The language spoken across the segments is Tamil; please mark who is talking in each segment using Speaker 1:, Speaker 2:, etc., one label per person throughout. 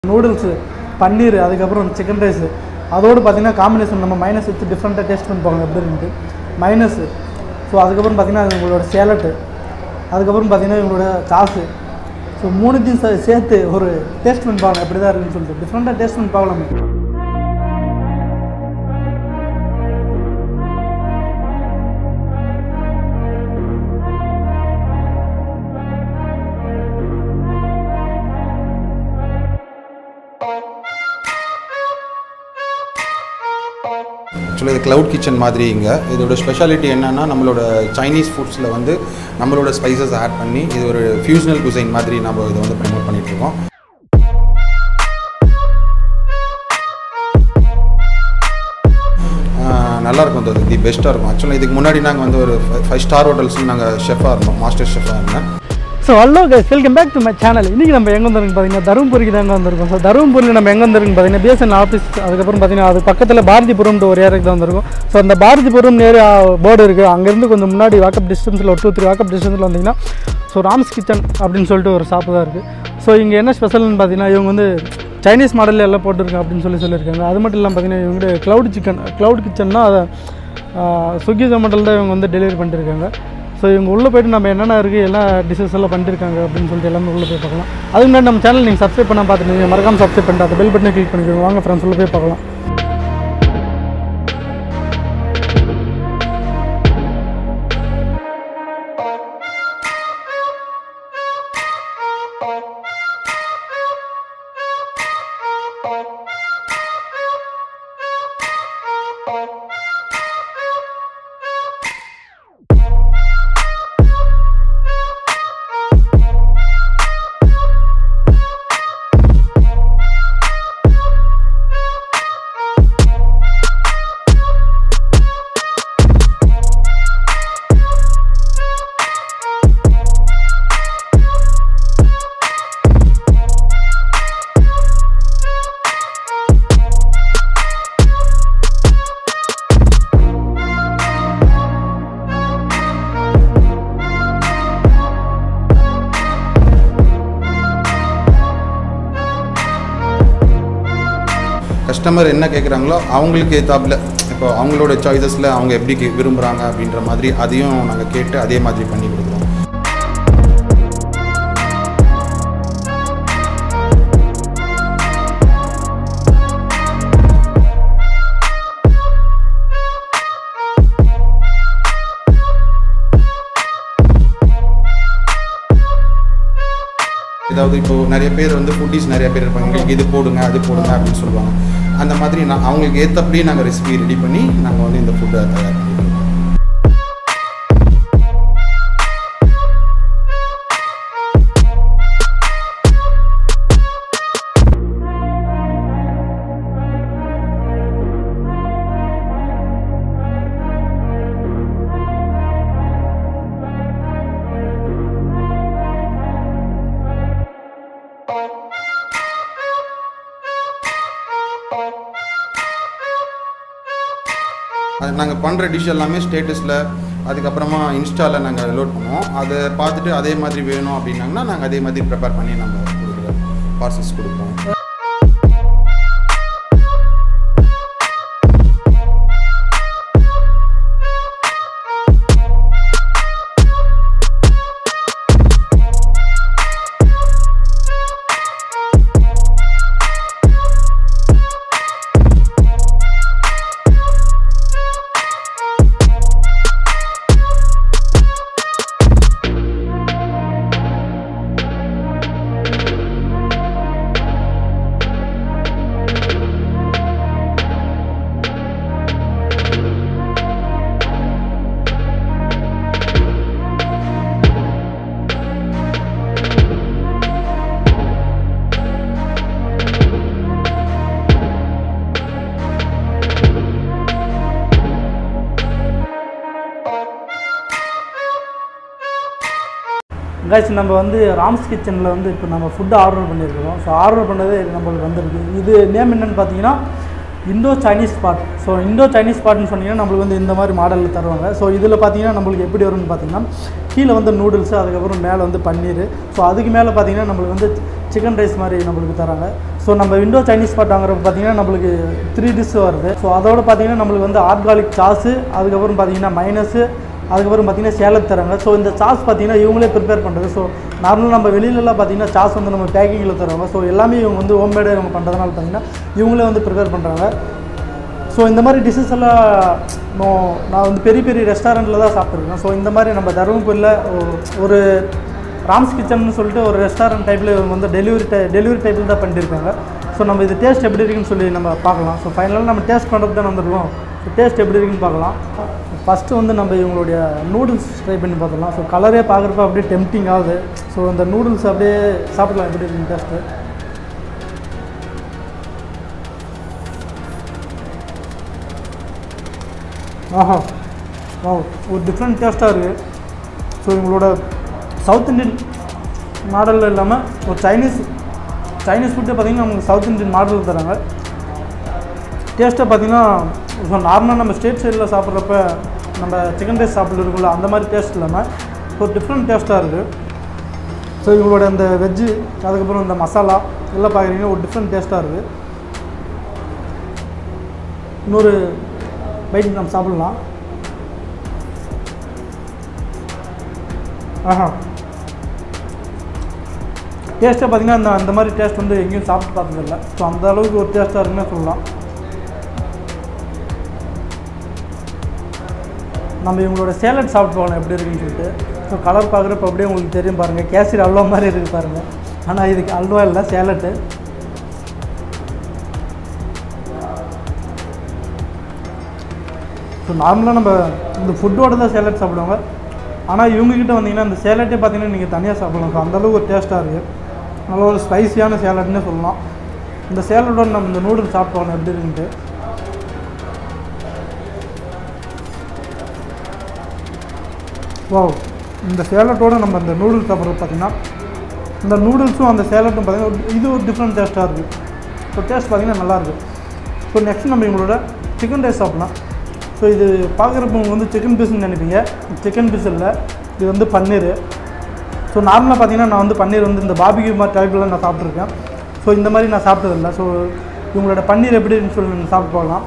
Speaker 1: நூடுல்ஸு பன்னீர் அதுக்கப்புறம் சிக்கன் ரைஸு அதோடு பார்த்தீங்கன்னா காம்பினேஷன் நம்ம மைனஸ் வச்சு டிஃப்ரெண்ட்டாக டேஸ்ட் பண்ணி பார்க்கணும் எப்படி இருந்து மைனஸு ஸோ அதுக்கப்புறம் பார்த்தீங்கன்னா அது உங்களோட சேலட்டு அதுக்கப்புறம் பார்த்தீங்கன்னா இவங்களோட சாஸு ஸோ மூணுத்தையும் சே- சேர்த்து ஒரு டேஸ்ட் பண்ணி பார்க்கலாம் எப்படி தான் இருக்குன்னு சொல்லிட்டு டிஃப்ரெண்ட்டாக டேஸ்ட் பண்ணி பார்க்கலாமே
Speaker 2: ஆக்சுவலாக இது க்ளவுட் கிச்சன் மாதிரி இங்கே இதோட ஸ்பெஷாலிட்டி என்னன்னா நம்மளோட சைனீஸ் ஃபுட்ஸில் வந்து நம்மளோட ஸ்பைசஸ் ஆட் பண்ணி இது ஒரு ஃபியூஷனல் குசைன் மாதிரி நம்ம இதை வந்து ப்ரமோட் பண்ணிட்டு இருக்கோம் ஆஹ் நல்லா இருக்கும் அது தி பெஸ்ட்டாக இருக்கும் ஆக்சுவலாக இதுக்கு முன்னாடி நாங்கள் வந்து ஒரு ஃபைவ் ஸ்டார் ஹோட்டல்ஸ் நாங்கள் ஷெஃபாக இருந்தோம் மாஸ்டர் ஷெஃபாக இருந்தேன்
Speaker 1: so hello guys welcome back to my channel இன்றைக்கி நம்ம எங்கே வந்திருக்கோம் பார்த்தீங்கன்னா தருமபுரிக்கு தாங்க வந்திருக்கோம் ஸோ தருமபுரியில் நம்ம எங்கே வந்திருக்கோம் பார்த்தீங்கன்னா பிஎஸ்என் ஆஃபீஸ் அதுக்கப்புறம் பார்த்தீங்கன்னா அது பக்கத்தில் பாரதிபுரம்ன்ற ஒரு ஏரியாக்கு தான் வந்திருக்கோம் ஸோ அந்த பாரதிபுரம் நேரு போர்டு இருக்குது அங்கேருந்து கொஞ்சம் முன்னாடி வாக்கப் டிஸ்டன்ஸில் ஒரு டூ த்ரீ வாக்கப் டிஸ்டன்ஸில் வந்தீங்கன்னா ஸோ ராம்ஸ் கிச்சன் அப்படின்னு சொல்லிட்டு ஒரு ஷாப்பு தான் இருக்குது ஸோ இங்கே என்ன ஸ்பெஷல்னு பார்த்தீங்கன்னா இவங்க வந்து சைனீஸ் மாடலில் எல்லாம் போட்டிருக்கேன் அப்படின்னு சொல்லி சொல்லியிருக்காங்க அது மட்டும் இல்லாமல் பார்த்தீங்கன்னா இவங்க க்ளவுட் சிக்கன் க்ளவுட் கிச்சன்னா அதை ஸ்விக்கி ஜொமேட்டோவில் தான் இவங்க வந்து டெலிவரி பண்ணிருக்காங்க ஸோ இவங்க உள்ளே போயிட்டு நம்ம என்னென்ன இருக்குது எல்லா டிஷஸ் எல்லாம் பண்ணிருக்காங்க அப்படின்னு சொல்லிட்டு எல்லாமே உள்ளே போய் பார்க்கலாம் அதுக்கு முன்னாடி நம்ம சேனல் நீங்கள் சப்ஸ்கிரைப் பண்ண பார்த்துட்டு மறக்காம சப்ஸ்கிரைப் பண்ணிட்டு அந்த பெல் பட்டனை கிளிக் பண்ணிக்கோங்க வாங்க ஃப்ரெண்ட்ஸ் உள்ள போய் பார்க்கலாம்
Speaker 2: கஸ்டமர் என்ன கேட்குறாங்களோ அவங்களுக்கு ஏற்றாப்புல இப்போ அவங்களோட சாய்ஸஸில் அவங்க எப்படி கே- விரும்புகிறாங்க அப்படின்ற மாதிரி அதையும் நாங்கள் கேட்டு அதே மாதிரி பண்ணி கொடுக்குறோம் ஏதாவது இப்போ நிறைய பேர் வந்து ஃபுட்டிஸ் நிறைய பேர் இருப்பாங்க எங்களுக்கு இது போடுங்க அது போடுங்க அப்படின்னு சொல்லுவாங்க அந்த மாதிரி நான் அவங்களுக்கு ஏற்றபடியே நாங்கள் ரெசிபி ரெடி பண்ணி நாங்கள் வந்து இந்த ஃபுட்டை தயார் பண்ணிடுவோம் அது நாங்கள் பண்ணுற டிஷ் எல்லாமே ஸ்டேட்டஸில் அதுக்கப்புறமா இன்ஸ்டாவில் நாங்கள் லோட் பண்ணுவோம் அதை பார்த்துட்டு அதே மாதிரி வேணும் அப்படின்னாங்கன்னா நாங்கள் அதே மாதிரி ப்ரிப்பேர் பண்ணி நம்ம கொடுக்குற பார்சல்ஸ் கொடுப்போம்
Speaker 1: கைஸ் நம்ம வந்து ராம்ஸ் கிச்சனில் வந்து இப்போ நம்ம ஃபுட்டு ஆர்டர் பண்ணியிருக்கிறோம் ஸோ ஆர்டர் பண்ணது நம்மளுக்கு வந்திருக்கு இது நேம் என்னென்னு பார்த்தீங்கன்னா Indo Chinese spot so Indo Chinese ஸ்பாட்னு சொன்னீங்கன்னா நம்மளுக்கு வந்து இந்த மாதிரி மாடலில் தருவாங்க ஸோ இதில் பார்த்தீங்கன்னா நம்மளுக்கு எப்படி வரும்னு பார்த்தீங்கன்னா கீழே வந்து நூடுல்ஸு அதுக்கப்புறம் மேலே வந்து பன்னீர் ஸோ அதுக்கு மேலே பார்த்தீங்கன்னா நம்மளுக்கு வந்து சிக்கன் ரைஸ் மாதிரி நம்மளுக்கு தராங்க ஸோ நம்ம விண்டோ சைனீஸ் ஸ்பாட் வாங்குறப்ப பார்த்தீங்கன்னா நம்மளுக்கு த்ரீ டிஷ் வருது ஸோ அதோட பார்த்தீங்கன்னா நம்மளுக்கு வந்து ஆர்கானிக் சாஸு அதுக்கப்புறம் பார்த்தீங்கன்னா மைனஸு அதுக்கப்புறம் பார்த்தீங்கன்னா சேலத் தராங்க ஸோ இந்த சாஸ் பார்த்தீங்கன்னா இவங்களே ப்ரிப்பேர் பண்ணுறது ஸோ நார்மலாக நம்ம வெளியிலலாம் பார்த்தீங்கன்னா சாஸ் வந்து நம்ம பேக்கிங்கில் தருவாங்க ஸோ எல்லாமே இவங்க வந்து ஹோம்மேடாக இவங்க பண்ணுறதுனால பார்த்தீங்கன்னா இவங்களே வந்து ப்ரிப்பேர் பண்ணுறாங்க ஸோ இந்த மாதிரி டிஷ்ஷஸ் எல்லாம் நோ- நான் வந்து பெரிய பெரிய ரெஸ்டாரண்ட்டில் தான் சாப்பிட்ருக்கேன் ஸோ இந்த மாதிரி நம்ம தருமபுரியில் ஒ- ஒரு ராம்ஸ் கிச்சன்னு சொல்லிட்டு ஒரு ரெஸ்டாரண்ட் டைப்பில் இவங்க வந்து டெலிவரி டை டெலிவரி டைப்பில் தான் பண்ணியிருக்காங்க ஸோ நம்ம இது டேஸ்ட் எப்படி இருக்குன்னு சொல்லி நம்ம பார்க்கலாம் ஸோ ஃபைனலாக நம்ம டேஸ்ட் பண்ணுறது தான் வந்துருக்கோம் ஸோ டேஸ்ட் எப்படி இருக்குன்னு பார்க்கலாம் ஃபஸ்ட்டு வந்து நம்ம இவங்களுடைய நூடுல்ஸ் ட்ரை பண்ணி பார்த்துக்கலாம் ஸோ கலரே பார்க்குறப்ப அப்படியே டெம்டிங் ஆகுது ஸோ அந்த நூடுல்ஸ் அப்படியே சாப்பிடலாம் எப்படி இருக்குன்னு டேஸ்ட்டு ஆஹா வா ஒரு டிஃப்ரெண்ட் டேஸ்ட்டாக இருக்குது ஸோ இவங்களோட சவுத் இந்தியன் மாடலில் இல்லாமல் ஒரு சைனீஸ் சைனீஸ் ஃபுட்டு பார்த்திங்கன்னா நமக்கு சவுத் இந்தியன் மாடலில் தராங்க டேஸ்ட்டை பார்த்திங்கன்னா ஸோ நார்மலாக நம்ம ஸ்டேட் சைடில் சாப்பிட்றப்ப நம்ம சிக்கன் ரைஸ் சாப்பிட்டு இருக்கும்ல அந்த மாதிரி டேஸ்ட் இல்லாமல் ஒரு டிஃப்ரெண்ட் டேஸ்ட்டாக இருக்குது ஸோ இவங்களோட அந்த வெஜ்ஜு அதுக்கப்புறம் இந்த மசாலா எல்லாம் பார்க்குறீங்கன்னா ஒரு டிஃப்ரெண்ட் டேஸ்ட்டாக இருக்குது இன்னொரு பைட் நம்ம சாப்பிட்லாம் ஆஹா டேஸ்ட்டை பார்த்தீங்கன்னா அந்த அந்த மாதிரி டேஸ்ட் வந்து எங்கேயும் சாப்பிட்டு பார்த்ததில்ல ஸோ அந்த அளவுக்கு ஒரு டேஸ்ட்டாக இருக்குன்னு சொல்லலாம் நம்ம இவங்களோட சேலட் சாப்பிட்டு போகலாம் எப்படி இருக்குன்னு சொல்லிட்டு ஸோ கலர் பார்க்குறப்ப அப்படியே உங்களுக்கு தெரியும் பாருங்கள் கேசரி அல்வா மாதிரி இருக்குது பாருங்கள் ஆனால் இதுக்கு அல்வா இல்லை சேலட்டு ஸோ நார்மலாக நம்ம இந்த ஃபுட்டோட தான் சேலட் சாப்பிடுவாங்க ஆனால் இவங்ககிட்ட வந்தீங்கன்னா இந்த சேலட்டே பார்த்தீங்கன்னா நீங்கள் தனியாக சாப்பிடலாம் ஸோ அந்தளவுக்கு ஒரு டேஸ்ட்டாக இருக்குது நல்ல ஒரு ஸ்பைசியான சேலட்னே சொல்லலாம் இந்த சேலட்டோட நம்ம இந்த நூடுல்ஸ் சாப்பிட்டோம் எப்படி இருக்குன்ட்டு வாவ் இந்த சேலட்டோட நம்ம இந்த நூடுல்ஸ் சாப்பிட்றது பார்த்தீங்கன்னா இந்த நூடுல்ஸும் அந்த சேலட்டும் பார்த்தீங்கன்னா ஒரு- இது ஒரு டிஃப்ரெண்ட் டேஸ்ட்டாக இருக்குது ஸோ டேஸ்ட் பார்த்தீங்கன்னா நல்லாயிருக்கு ஸோ நெக்ஸ்ட் நம்ம இவங்களோட சிக்கன் ரைஸ் சாப்பிட்லாம் ஸோ இது பார்க்குறப்ப உங்களுக்கு வந்து சிக்கன் பீஸ்னு நினைப்பீங்க சிக்கன் பீஸ் இல்லை இது வந்து பன்னீர் ஸோ நார்மலாக பார்த்தீங்கன்னா நான் வந்து பன்னீர் வந்து இந்த பாபிக்யூ மாதிரி டைப்பில் நான் சாப்பிட்ருக்கேன் ஸோ இந்த மாதிரி நான் சாப்பிட்டதில்ல ஸோ இவங்களோட பன்னீர் எப்படின்னு சொல்லி நம்ம சாப்பிட்டு போகலாம்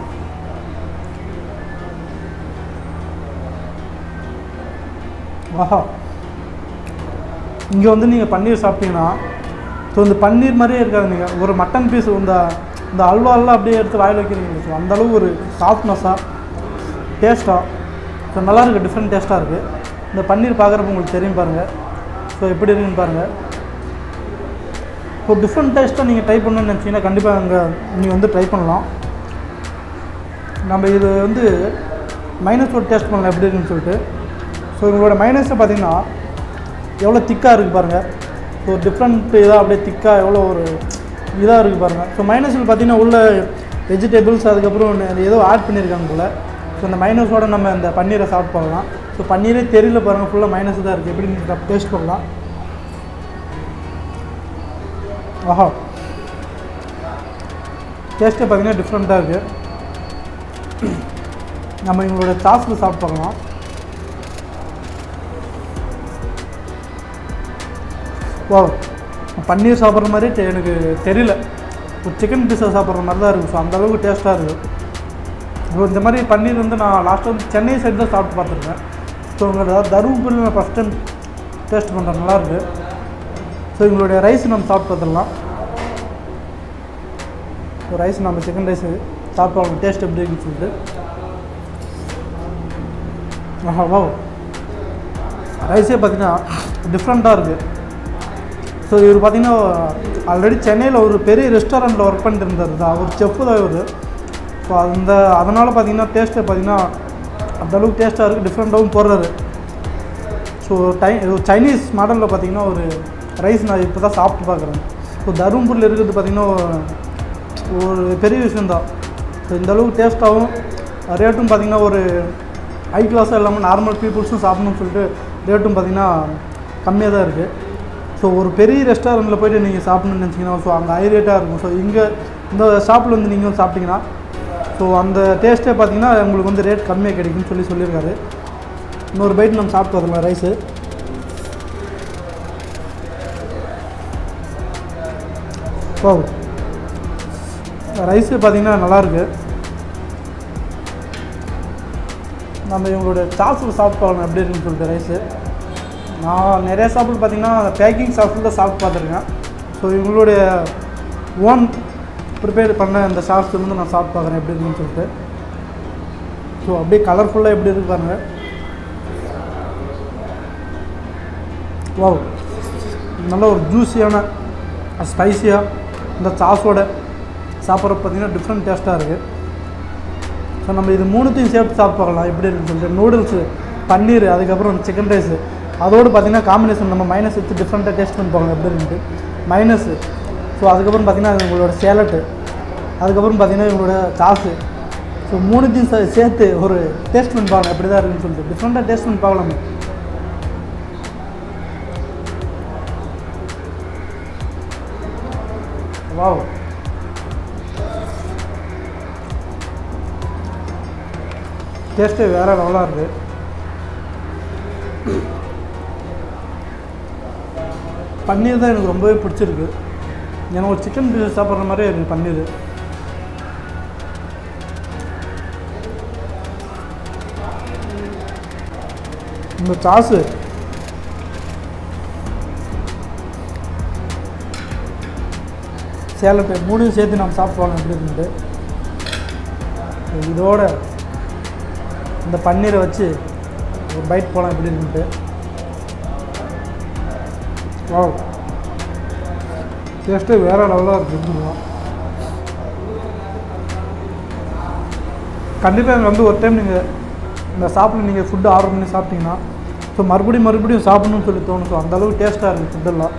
Speaker 1: ஆஹா இங்கே வந்து நீங்கள் பன்னீர் சாப்பிட்டீங்கன்னா ஸோ இந்த பன்னீர் மாதிரியே இருக்காது நீங்கள் ஒரு மட்டன் பீஸ் இந்த இந்த அல்வாலாம் அப்படியே எடுத்து வாயில் வைக்கிறீங்க ஸோ அந்தளவு ஒரு சாஃப்ட்னஸாக டேஸ்ட்டாக ஸோ நல்லா இருக்குது டிஃப்ரெண்ட் டேஸ்ட்டாக இருக்குது இந்த பன்னீர் பார்க்குறப்ப உங்களுக்கு தெரியும் பாருங்கள் ஸோ எப்படி இருக்குன்னு பாருங்கள் ஸோ டிஃப்ரெண்ட் டேஸ்ட்டாக நீங்கள் ட்ரை பண்ணணும்னு நினச்சிங்கன்னா கண்டிப்பாக அங்கே நீங்கள் வந்து ட்ரை பண்ணலாம் நம்ம இது வந்து மைனஸ் ஒரு டேஸ்ட் பண்ணலாம் எப்படி இருக்குன்னு சொல்லிட்டு ஸோ இவங்களோட மைனஸை பார்த்தீங்கன்னா எவ்வளோ திக்காக இருக்குது பாருங்கள் ஸோ டிஃப்ரெண்ட் இதாக அப்படியே திக்காக எவ்வளோ ஒரு இதாக இருக்குது பாருங்கள் ஸோ மைனஸில் பார்த்தீங்கன்னா உள்ள வெஜிடபிள்ஸ் அதுக்கப்புறம் நெ- ஏதோ ஆட் பண்ணியிருக்காங்க போல் ஸோ இந்த மைனஸோட நம்ம இந்த பன்னீரை சாப்பிட்டு போகலாம் ஸோ பன்னீரே தெரியல பாருங்கள் ஃபுல்லாக மைனஸ் தான் இருக்குது எப்படி டேஸ்ட் பண்ணலாம் ஆஹா டேஸ்ட்டே பார்த்தீங்கன்னா டிஃப்ரெண்ட்டாக இருக்குது நம்ம இவங்களோட சாஸில் சாப்பிட்டு பார்க்கலாம் வா பன்னீர் சாப்பிட்ற மாதிரி தெ- எனக்கு தெரியல ஒரு சிக்கன் பீஸா சாப்பிட்ற மாதிரி தான் இருக்குது ஸோ அந்தளவுக்கு டேஸ்ட்டாக இருக்குது ஸோ இந்த மாதிரி பன்னீர் வந்து நான் லாஸ்ட்டாக வந்து சென்னை சைடு தான் சாப்பிட்டு பார்த்துருக்கேன் ஸோ உங்களோட தருமபுரியில் நான் ஃபஸ்ட் டைம் டேஸ்ட் பண்ணுறேன் நல்லாயிருக்கு ஸோ எங்களுடைய ரைஸ் நம்ம சாப்பிட்டு பார்த்துடலாம் ஸோ ரைஸ் நம்ம சிக்கன் ரைஸ் சாப்பிட்டு அவங்க டேஸ்ட் எப்படி இருக்குன்னு சொல்லிட்டு ஆஹா வா ரைஸே பார்த்தீங்கன்னா டிஃப்ரெண்ட்டாக இருக்குது ஸோ இவர் பார்த்தீங்கன்னா ஆல்ரெடி சென்னையில் ஒரு பெரிய ரெஸ்டாரண்ட்டில் ஒர்க் பண்ணிட்டு இருந்தார் தான் அவர் செஃப்பு தான் இவர் ஸோ அந்த அதனால் பார்த்தீங்கன்னா டேஸ்ட்டை பார்த்தீங்கன்னா அந்தளவுக்கு டேஸ்ட்டாக இருக்குது டிஃப்ரெண்ட்டாகவும் போடுறாரு ஸோ டை சைனீஸ் மாடலில் பார்த்தீங்கன்னா ஒரு ரைஸ் நான் இப்போ தான் சாப்பிட்டு பார்க்குறேன் ஸோ தருமபுரியில் இருக்கிறது பார்த்தீங்கன்னா ஒரு பெரிய விஷயந்தான் ஸோ இந்த அளவுக்கு டேஸ்ட்டாகவும் ரேட்டும் பார்த்தீங்கன்னா ஒரு ஹை கிளாஸாக இல்லாமல் நார்மல் பீப்புள்ஸும் சாப்பிடணும்னு சொல்லிட்டு ரேட்டும் பார்த்தீங்கன்னா கம்மியாக தான் இருக்குது ஸோ ஒரு பெரிய ரெஸ்டாரண்ட்டில் போயிட்டு நீங்கள் சாப்பிடணும்னு நினச்சிங்கன்னா ஸோ அங்கே ஹை ரேட்டாக இருக்கும் ஸோ இங்கே இந்த ஷாப்பில் வந்து நீங்கள் வந்து சாப்பிட்டீங்கன்னா ஸோ அந்த டேஸ்ட்டே பார்த்தீங்கன்னா உங்களுக்கு வந்து ரேட் கம்மியாக கிடைக்கும்னு சொல்லி சொல்லியிருக்காரு இன்னொரு பைட் நம்ம சாப்பிட்டு வரலாம் ரைஸு ஓ ரைஸு பார்த்தீங்கன்னா நல்லாயிருக்கு நம்ம இவங்களுடைய சாப்பிட்டு சாப்பிட்டு பார்க்கணும் எப்படி இருக்குன்னு சொல்லிட்டு ரைஸு நான் நிறைய சாப்பிட்டு பார்த்தீங்கன்னா பேக்கிங் சாப்பிட்டு தான் சாப்பிட்டு பார்த்துருக்கேன் ஸோ இவங்களுடைய ஓன் ப்ரிப்பேர் பண்ண இந்த சாஸ் வந்து நான் சாப்பிட்டு பார்க்குறேன் எப்படி இருக்குன்னு சொல்லிட்டு ஸோ அப்படியே கலர்ஃபுல்லாக எப்படி இருக்கு பாருங்கள் வாவ் நல்ல ஒரு ஜூஸியான ஸ்பைஸியாக இந்த சாஸோட சாப்பிட்ற பார்த்தீங்கன்னா டிஃப்ரெண்ட் டேஸ்ட்டாக இருக்குது ஸோ நம்ம இது மூணுத்தையும் சேர்த்து சாப்பிட்டு பார்க்கலாம் எப்படி இருக்குன்னு சொல்லிட்டு நூடுல்ஸு பன்னீர் அதுக்கப்புறம் சிக்கன் ரைஸு அதோடு பார்த்தீங்கன்னா காம்பினேஷன் நம்ம மைனஸ் வச்சு டிஃப்ரெண்ட்டாக டேஸ்ட் பண்ணி பார்க்கலாம் எப்படி இருக்குன்ட்டு மைனஸு ஸோ அதுக்கப்புறம் பார்த்தீங்கன்னா அது உங்களோட சேலட்டு அதுக்கப்புறம் பார்த்தீங்கன்னா இவங்களோட சாஸு ஸோ மூணுத்தையும் சே- சேர்த்து ஒரு டேஸ்ட் பண்ணி பார்க்கலாம் எப்படி தான் இருக்குன்னு சொல்லிட்டு டிஃப்ரெண்ட்டாக டேஸ்ட் பண்ணி பார்க்கலாமே வாவ் டேஸ்ட்டு வேறு லெவலாக இருக்குது பன்னீர் தான் எனக்கு ரொம்பவே பிடிச்சிருக்கு ஏன்னா ஒரு சிக்கன் பீஸ் சாப்பிட்ற மாதிரியே இருக்குது பன்னீர் இந்த சாஸு சேலட்டு மூணையும் சேர்த்து நம்ம சாப்பிடுவாங்க எப்படி இருக்குன்ட்டு இதோட இந்த பன்னீரை வச்சு ஒரு பைட் போகலாம் எப்படி இருக்குன்ட்டு வாவ் டேஸ்ட்டு வேறு லெவலாக இருக்குது கண்டிப்பாக இங்கே வந்து ஒரு டைம் நீங்கள் இந்த சாப்பிட்டு நீங்கள் ஃபுட்டு ஆர்டர் பண்ணி சாப்பிட்டீங்கன்னா ஸோ மறுபடியும் மறுபடியும் சாப்பிடணும்னு சொல்லி தோணும் ஸோ அந்தளவுக்கு டேஸ்ட்டாக இருக்குது ஃபுட்டெல்லாம்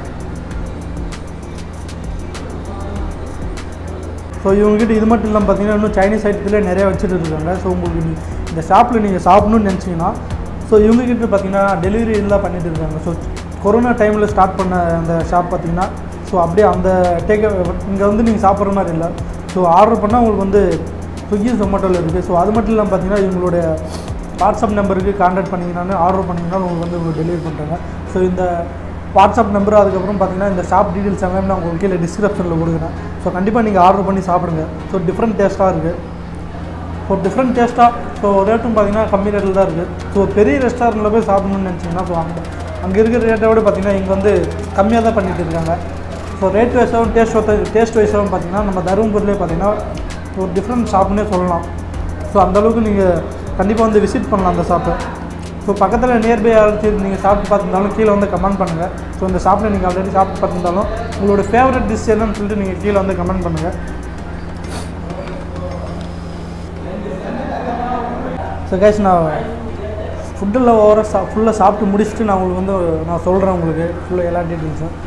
Speaker 1: ஸோ இவங்ககிட்ட இது மட்டும் இல்லாமல் பார்த்தீங்கன்னா இன்னும் சைனீஸ் ஐட்டத்தில் நிறையா வச்சுட்டு இருக்காங்க ஸோ உங்களுக்கு நீ- இந்த ஷாப்பில் நீங்கள் சாப்பிடணும்னு நினச்சிங்கன்னா ஸோ இவங்ககிட்ட பார்த்தீங்கன்னா டெலிவரி எல்லாம் பண்ணிட்டு இருக்காங்க ஸோ கொரோனா டைமில் ஸ்டார்ட் பண்ண அந்த ஷாப் பார்த்தீங்கன்னா ஸோ அப்படியே அந்த டேக் இங்கே வந்து நீங்கள் சாப்பிட்ற மாதிரி இல்லை ஸோ ஆர்டர் பண்ணால் உங்களுக்கு வந்து ஸ்விக்கி ஜொமேட்டோவில் இருக்குது ஸோ அது மட்டும் இல்லாமல் பார்த்தீங்கன்னா இவங்களுடைய வாட்ஸ்அப் நம்பருக்கு கான்டாக்ட் பண்ணிங்கனாலும் ஆர்டர் பண்ணிங்கன்னா உங்களுக்கு வந்து உங்களுக்கு டெலிவரி பண்ணுறாங்க ஸோ இந்த வாட்ஸ்அப் நம்பர் அதுக்கப்புறம் பார்த்தீங்கன்னா இந்த ஷாப் டீட்டெயில்ஸ் எல்லாமே நான் உங்களுக்கு கீழே டிஸ்கிரிப்ஷனில் கொடுக்குறேன் ஸோ கண்டிப்பாக நீங்கள் ஆர்டர் பண்ணி சாப்பிடுங்க ஸோ டிஃப்ரெண்ட் டேஸ்ட்டாக இருக்குது ஸோ டிஃப்ரெண்ட் டேஸ்ட்டாக ஸோ ரேட்டும் பார்த்தீங்கன்னா கம்மி ரேட்டில் தான் இருக்குது ஸோ பெரிய ரெஸ்டாரண்ட்டில் போய் சாப்பிடணும்னு நினச்சிங்கன்னா ஸோ அங்கே அங்கே இருக்கிற ரேட்டை விட பார்த்தீங்கன்னா இங்கே வந்து கம்மியாக தான் பண்ணிட்டு இருக்காங்க ஸோ ரேட் வைஸாகவும் டேஸ்ட் வைஸ் டேஸ்ட் வைஸாகவும் பார்த்தீங்கன்னா நம்ம தருமபுரிலே பார்த்தீங்கன்னா ஒரு டிஃப்ரெண்ட் ஷாப்னே சொல்லலாம் ஸோ அந்தளவுக்கு நீங்கள் கண்டிப்பாக வந்து விசிட் பண்ணலாம் அந்த ஷாப்பை ஸோ பக்கத்தில் நியர்பை யாராச்சும் நீங்கள் சாப்பிட்டு பார்த்துருந்தாலும் கீழே வந்து கமெண்ட் பண்ணுங்கள் ஸோ இந்த ஷாப்பில் நீங்கள் ஆல்ரெடி சாப்பிட்டு பார்த்துருந்தாலும் உங்களோட ஃபேவரட் டிஷ் என்னன்னு சொல்லிட்டு நீங்கள் கீழே வந்து கமெண்ட் பண்ணுங்கள் ஸோ கைஸ் நான் ஃபுட்டில் ஓவராக சா ஃபுல்லாக சாப்பிட்டு முடிச்சுட்டு நான் உங்களுக்கு வந்து நான் சொல்கிறேன் உங்களுக்கு ஃபுல்லாக எல்லா டீட்டெயில்ஸும்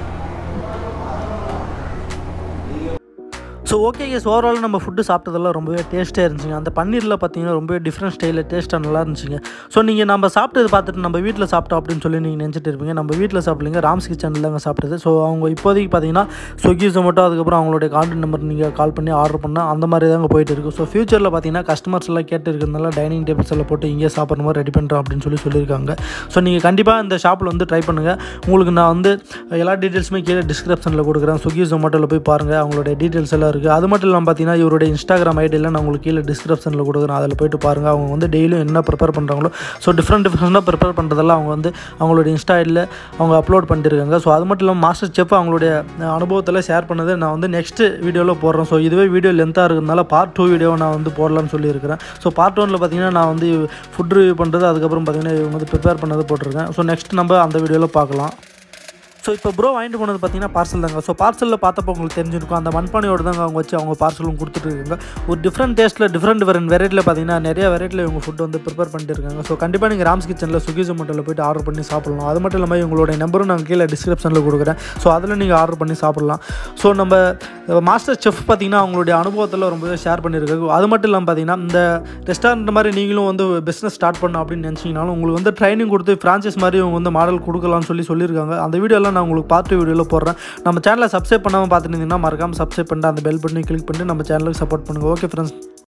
Speaker 1: ஸோ ஓகே கேஸ் ஓவரால் நம்ம ஃபுட்டு சாப்பிட்டதெல்லாம் ரொம்பவே டேஸ்ட்டாக இருந்துச்சுங்க அந்த பன்னீரில் பார்த்தீங்கன்னா ரொம்பவே டிஃப்ரெண்ட் ஸ்டைலில் டேஸ்ட்டாக நல்லா இருந்துச்சுங்க ஸோ நீங்கள் நம்ம சாப்பிட்டது பார்த்துட்டு நம்ம வீட்டில் சாப்பிட்டோம் அப்படின்னு சொல்லி நீங்கள் நினச்சிட்டு இருப்பீங்க நம்ம வீட்டில் சாப்பிடலீங்க ராம்ஸ் கிச்சனில் தாங்க சாப்பிட்டது ஸோ அவங்க இப்போதைக்கு பார்த்தீங்கன்னா ஸ்விக்கி ஜொமேட்டோ அதுக்கப்புறம் அவங்களுடைய கான்டாக்ட் நம்பர் நீங்கள் கால் பண்ணி ஆர்டர் பண்ணால் அந்த மாதிரி தாங்க போயிட்டு இருக்குது ஸோ ஃபியூச்சரில் பார்த்தீங்கன்னா கஸ்டமர்ஸ் எல்லாம் கேட்டு இருக்கிறதுனால டைனிங் டேபிள்ஸ் எல்லாம் போட்டு இங்கே சாப்பிட்ற மாதிரி ரெடி பண்ணுறோம் அப்படின்னு சொல்லி சொல்லியிருக்காங்க ஸோ நீங்கள் கண்டிப்பாக இந்த ஷாப்பில் வந்து ட்ரை பண்ணுங்கள் உங்களுக்கு நான் வந்து எல்லா டீட்டெயில்ஸுமே கீழே டிஸ்கிரிப்ஷனில் கொடுக்குறேன் ஸ்விக்கி ஜொமேட்டோவில் போய் பாருங்கள் அவங்களுடைய டீட்டெயில்ஸ் எல்லாம் இருக்குது அது மட்டும் இல்லாமல் பார்த்தீங்கன்னா இவருடைய இன்ஸ்டாகிராம் ஐடியில் நான் உங்களுக்கு கீழே டிஸ்கிரிப்ஷனில் கொடுக்குறேன் அதில் போயிட்டு பாருங்கள் அவங்க வந்து டெய்லியும் என்ன ப்ரிப்பேர் பண்ணுறாங்களோ ஸோ டிஃப்ரெண்ட் டிஃப்ரெண்ட்டாக ப்ரிப்பேர் பண்ணுறதெல்லாம் அவங்க வந்து அவங்களுடைய இன்ஸ்டா ஐடியில் அவங்க அப்லோட் பண்ணிட்டு இருக்காங்க ஸோ அது மட்டும் இல்லாமல் மாஸ்டர் செஃப் அவங்களுடைய அனுபவத்தில் ஷேர் பண்ணது நான் வந்து நெக்ஸ்ட் வீடியோவில் போடுறேன் ஸோ இதுவே வீடியோ லென்த்தாக இருக்கிறதுனால பார்ட் டூ வீடியோ நான் வந்து போடலாம்னு சொல்லியிருக்கிறேன் ஸோ பார்ட் ஒனில் பார்த்தீங்கன்னா நான் வந்து ஃபுட் ரிவ்யூ பண்ணுறது அதுக்கப்புறம் பார்த்தீங்கன்னா இவங்க வந்து ப்ரிப்பேர் பண்ணது போட்டிருக்கேன் ஸோ நெக்ஸ்ட் நம்ம அந்த வீடியோவில் பார்க்கலாம் ஸோ இப்போ ப்ரோ வாங்கிட்டு போனது பார்த்தீங்கன்னா பார்சல் தாங்க ஸோ பார்சலில் பார்த்தப்போ உங்களுக்கு தெரிஞ்சிருக்கும் அந்த மண்பானையோட தாங்க அவங்க வச்சு அவங்க பார்சலும் கொடுத்துட்டு இருக்காங்க ஒரு டிஃப்ரெண்ட் டேஸ்ட்டில் டிஃப்ரெண்ட் டிஃப்ரெண்ட் வெரைட்டியில் பார்த்தீங்கன்னா நிறைய வெரைட்டியில் இவங்க ஃபுட் வந்து ப்ரிப்பேர் பண்ணிட்டு இருக்காங்க ஸோ கண்டிப்பாக நீங்கள் ராம்ஸ் கிச்சனில் ஸ்விக்கி ஜொமேட்டோவில் போயிட்டு ஆர்டர் பண்ணி சாப்பிடலாம் அது மட்டும் இல்லாமல் இவங்களுடைய நம்பரும் நான் கீழே டிஸ்கிரிப்ஷனில் கொடுக்குறேன் ஸோ அதில் நீங்கள் ஆர்டர் பண்ணி சாப்பிடலாம் ஸோ நம்ம மாஸ்டர் செஃப் பார்த்தீங்கன்னா அவங்களுடைய அனுபவத்தில் ரொம்பவே ஷேர் பண்ணியிருக்காங்க அது மட்டும் இல்லாமல் பார்த்தீங்கன்னா இந்த ரெஸ்டாரண்ட் மாதிரி நீங்களும் வந்து பிஸ்னஸ் ஸ்டார்ட் பண்ணணும் அப்படின்னு நினச்சிங்கனாலும் உங்களுக்கு வந்து ட்ரைனிங் கொடுத்து ஃப்ரான்ச்சைஸ் மாதிரி இவங்க வந்து மாடல் கொடுக்கலாம்னு சொல்லி சொல்லியிருக்காங்க அந்த வீடியோலாம் நான் உங்களுக்கு பார்த்து வீடியோவில் போடுறேன் நம்ம சேனலை சப்ஸ்கிரைப் பண்ணாமல் பார்த்துட்டு இருந்தீங்கன்னா மறக்காமல் சப்ஸ்கிரைப் பண்ணிட்டு அந்த பெல் பண்ணி கிளிக் பண்ணிட்டு நம்ம சேனலுக்கு சப்போர்ட் பண்ணுங்கள் ஓகே ஃப்ரெண்ட்ஸ்